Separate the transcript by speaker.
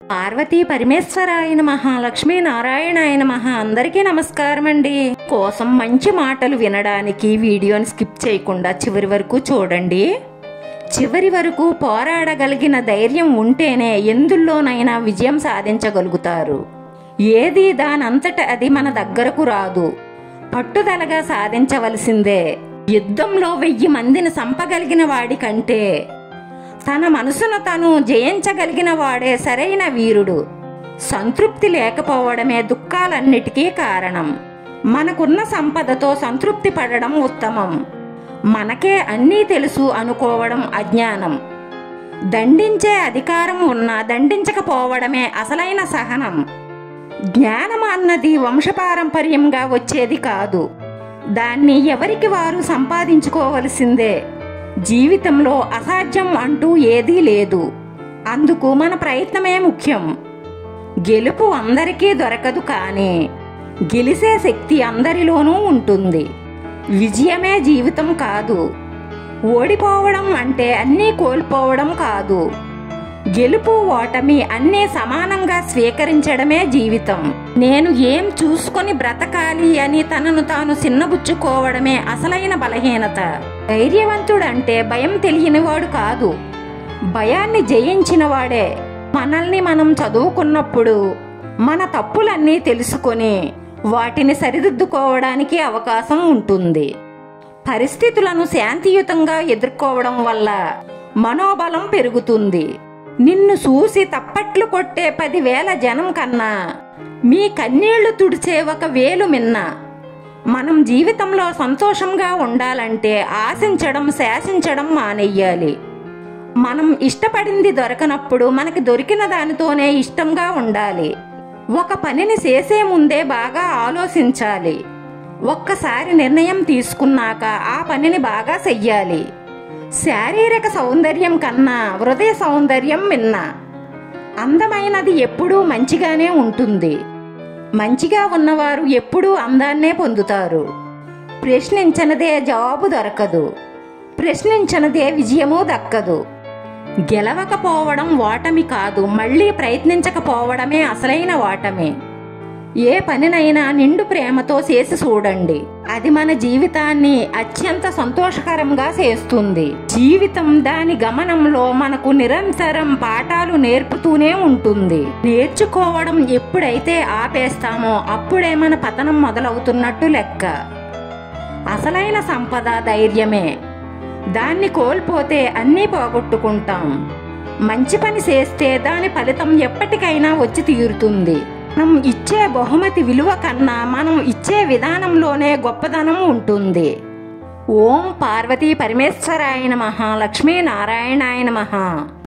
Speaker 1: పార్వతీ పరమేశ్వరాయ నమః లక్ష్మీ నారాయణాయ నమః అందరికీ నమస్కారం అండి కోసం మంచి మాటలు వినడానికి వీడియోని స్కిప్ చేయకుండా చివరి వరకు చూడండి చివరి వరకు పోరాడగలిగిన ధైర్యం ఉంటేనే ఎందుల్లోనైనా విజయం సాధించగలుగుతారు ఏది దానంతట అది మన దగ్గరకు రాదు పట్టుదలగా సాధించవలసిందే యుద్ధంలో వెయ్యి మందిని చంపగలిగిన వాడి కంటే తన మనసును తను జయించగలిగిన వాడే సరైన వీరుడు సంతృప్తి లేకపోవడమే దుఃఖాలన్నిటికీ కారణం మనకున్న సంపదతో సంతృప్తి పడడం ఉత్తమం మనకే అన్నీ తెలుసు అనుకోవడం అజ్ఞానం దండించే అధికారం ఉన్నా దండించకపోవడమే అసలైన సహనం జ్ఞానం అన్నది వంశపారంపర్యంగా వచ్చేది కాదు దాన్ని ఎవరికి వారు సంపాదించుకోవలసిందే జీవితంలో అసాధ్యం అంటూ ఏదీ లేదు అందుకు మన ప్రయత్నమే ముఖ్యం గెలుపు అందరికీ దొరకదు కానీ గెలిసే శక్తి అందరిలోనూ ఉంటుంది విజయమే జీవితం కాదు ఓడిపోవడం అంటే అన్నీ కోల్పోవడం కాదు గెలుపు ఓటమి అన్నీ సమానంగా స్వీకరించడమే జీవితం నేను ఏం చూసుకొని బ్రతకాలి అని తనను తాను చిన్నబుచ్చుకోవడమే అసలైన బలహీనత ధైర్యవంతుడంటే భయం తెలియనివాడు కాదు భయాన్ని జయించిన వాడే మనల్ని మనం చదువుకున్నప్పుడు మన తప్పులన్నీ తెలుసుకొని వాటిని సరిదిద్దుకోవడానికి అవకాశం ఉంటుంది పరిస్థితులను శాంతియుతంగా ఎదుర్కోవడం వల్ల మనోబలం పెరుగుతుంది నిన్ను చూసి తప్పట్లు కొట్టే పదివేల జనం కన్నా మీ కన్నీళ్లు తుడిచే ఒక వేలు మిన్న మనం జీవితంలో సంతోషంగా ఉండాలంటే ఆశించడం శాసించడం మానేయాలి మనం ఇష్టపడింది దొరకనప్పుడు మనకి దొరికిన దానితోనే ఇష్టంగా ఉండాలి ఒక పనిని చేసే ముందే బాగా ఆలోచించాలి ఒక్కసారి నిర్ణయం తీసుకున్నాక ఆ పనిని బాగా చెయ్యాలి శారీరక సౌందర్యం కన్నా హృదయ సౌందర్యం మిన్న అందమైనది ఎప్పుడూ మంచిగానే ఉంటుంది మంచిగా ఉన్నవారు ఎప్పుడూ అందాన్నే పొందుతారు ప్రశ్నించనదే జవాబు దొరకదు ప్రశ్నించనదే విజయము దక్కదు గెలవకపోవడం ఓటమి కాదు మళ్ళీ ప్రయత్నించకపోవడమే అసలైన ఓటమి ఏ పనినైనా నిండు ప్రేమతో చేసి చూడండి అది మన జీవితాన్ని అత్యంత సంతోషకరంగా చేస్తుంది జీవితం దాని గమనంలో మనకు నిరంతరం పాఠాలు నేర్పుతూనే ఉంటుంది నేర్చుకోవడం ఎప్పుడైతే ఆపేస్తామో అప్పుడే మన పతనం మొదలవుతున్నట్టు లెక్క అసలైన సంపద ధైర్యమే దాన్ని కోల్పోతే అన్నీ పోగొట్టుకుంటాం మంచి పని చేస్తే దాని ఫలితం ఎప్పటికైనా వచ్చి తీరుతుంది మనం ఇచ్చే బహుమతి విలువ కన్నా మనం ఇచ్చే విధానంలోనే గొప్పదనం ఉంటుంది ఓం పార్వతీ పరమేశ్వరాయ నమః లక్ష్మీ నారాయణాయ నమః